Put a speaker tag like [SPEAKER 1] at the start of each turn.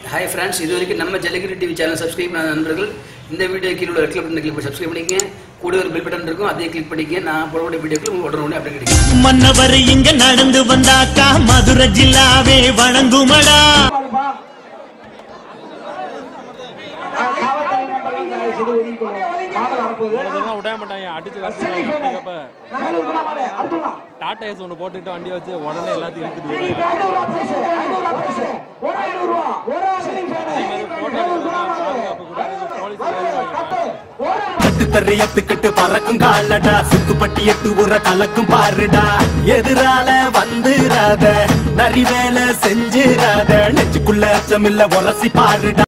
[SPEAKER 1] Hi friends இது வரைக்கும் நம்ம ஜல்லிக்கட்டு டிவி சேனல் சப்ஸ்கிரைப் பண்ண நண்பர்கள் இந்த வீடியோ கீழே உள்ள ரெக்ல பட்டன் கிளிக் பண்ணி சப்ஸ்கிரைப் பண்ணிக்கங்க கூட ஒரு பெல் பட்டன் இருக்கும் அதையும் கிளிக் பண்ணிக்கங்க நான் போடக்கூடிய வீடியோக்கள் உங்களுக்கு உடனே உடனே அப்டேட் கிடைக்கும்
[SPEAKER 2] மன்னவர் இங்க நடந்து வந்தாக்கா மதுரை ஜில்லாவே வணங்குமடா
[SPEAKER 3] பாருப்பா. ஆ, காவல்துறை நண்பர்கள் தயவு செய்து ஒதுங்கிக்கோங்க. காவல் வரப்போகுது.
[SPEAKER 4] சொன்னா விட மாட்டாங்க அடிச்சு
[SPEAKER 3] சரி,
[SPEAKER 4] கஷ்டப்ப
[SPEAKER 3] நாலு விடா மாடு, அடுத்தவங்க.
[SPEAKER 4] டாட்டா ஏஸ் ஒன்று போட்டுட்டு வண்டி வச்சு உடனே எல்லாத்தையும் இழுத்துட்டு
[SPEAKER 3] இன்னைக்கு
[SPEAKER 4] போயிடுவாங்க.
[SPEAKER 3] ஐநூறு ரூபா prize, ஐநூறு ரூபா prize. ஒரு ஐநூறு ரூபா, ஒரு ஆசிரியர் பேரு.
[SPEAKER 4] போட்டோ
[SPEAKER 3] ஐநூறு ரூபா மாடு.
[SPEAKER 4] பாதுகாப்பு கூட போலீஸ்
[SPEAKER 3] கட்டு, ஒரு
[SPEAKER 2] பட்டு தரையத்துக்கிட்டு பறக்கும் காலடா சுத்துப்பட்டி எட்டு உர கலக்கும் பாருடா எதிரால வந்துராத நரி வேலை செஞ்சிராத நெஞ்சுக்குள்ள அச்சமில்ல உரசி பாருடா